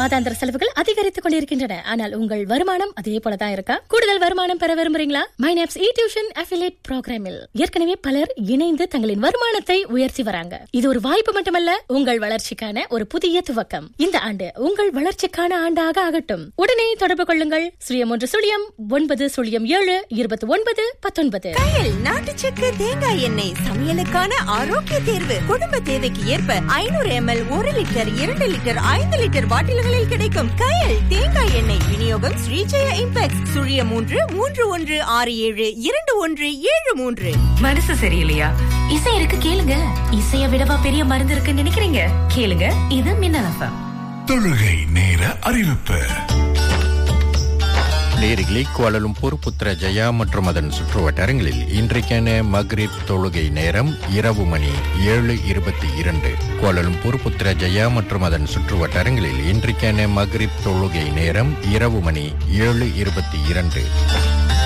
மாதாந்திர செலவுகள் அதிகரித்துக் கொண்டிருக்கின்றன ஆனால் உங்கள் வருமானம் அதே போலதான் இருக்கா கூடுதல் வருமானம் பெற விரும்புறீங்களா மைனாப்ஸ் இ டியூஷன் அஃபிலேட் ப்ரோக்ராமில் ஏற்கனவே பலர் இணைந்து தங்களின் வருமானத்தை உயர்த்தி வராங்க இது ஒரு வாய்ப்பு மட்டுமல்ல உங்கள் வளர்ச்சிக்கான ஒரு புதிய துவக்கம் இந்த ஆண்டு உங்கள் வளர்ச்சிக்கான ஆண்டாக ஆகட்டும் உடனே தொடர்பு கொள்ளுங்கள் சுழியம் ஒன்று சுழியம் ஒன்பது சுழியம் ஏழு இருபத்தி ஒன்பது பத்தொன்பது கயல் நாட்டு சக்கரை தேங்காய் எண்ணெய் சமையலுக்கான ஆரோக்கிய தேர்வு குடும்ப தேவைக்கு ஏற்ப ஐநூறு எம்எல் ஒரு லிட்டர் இரண்டு லிட்டர் ஐந்து லிட்டர் பாட்டில்களில் கிடைக்கும் கயல் தேங்காய் எண்ணெய் விநியோகம் ஸ்ரீஜெய இம்பெக்ஸ் சுழிய மூன்று மூன்று ஒன்று ஆறு ஏழு இரண்டு ஒன்று ஏழு மூன்று மனசு சரியில்லையா இசை இருக்கு கேளுங்க இசைய விடவா பெரிய மருந்து இருக்குன்னு நினைக்கிறீங்க கேளுங்க இது மின்னல் எஃப்எம் தொழுகை நேர அறிவிப்பு நேரிகளே கோலலும்பூர் புத்ரஜயா மற்றும் அதன் சுற்றுவட்டாரங்களில் இன்றைக்கான மக்ரிப் தொழுகை நேரம் இரவு மணி ஏழு இருபத்தி இரண்டு கோலலும்பூர் புத்ரஜயா மற்றும் அதன் சுற்றுவட்டாரங்களில் இன்றைக்கான மக்ரிப் தொழுகை நேரம் இரவு மணி ஏழு இருபத்தி இரண்டு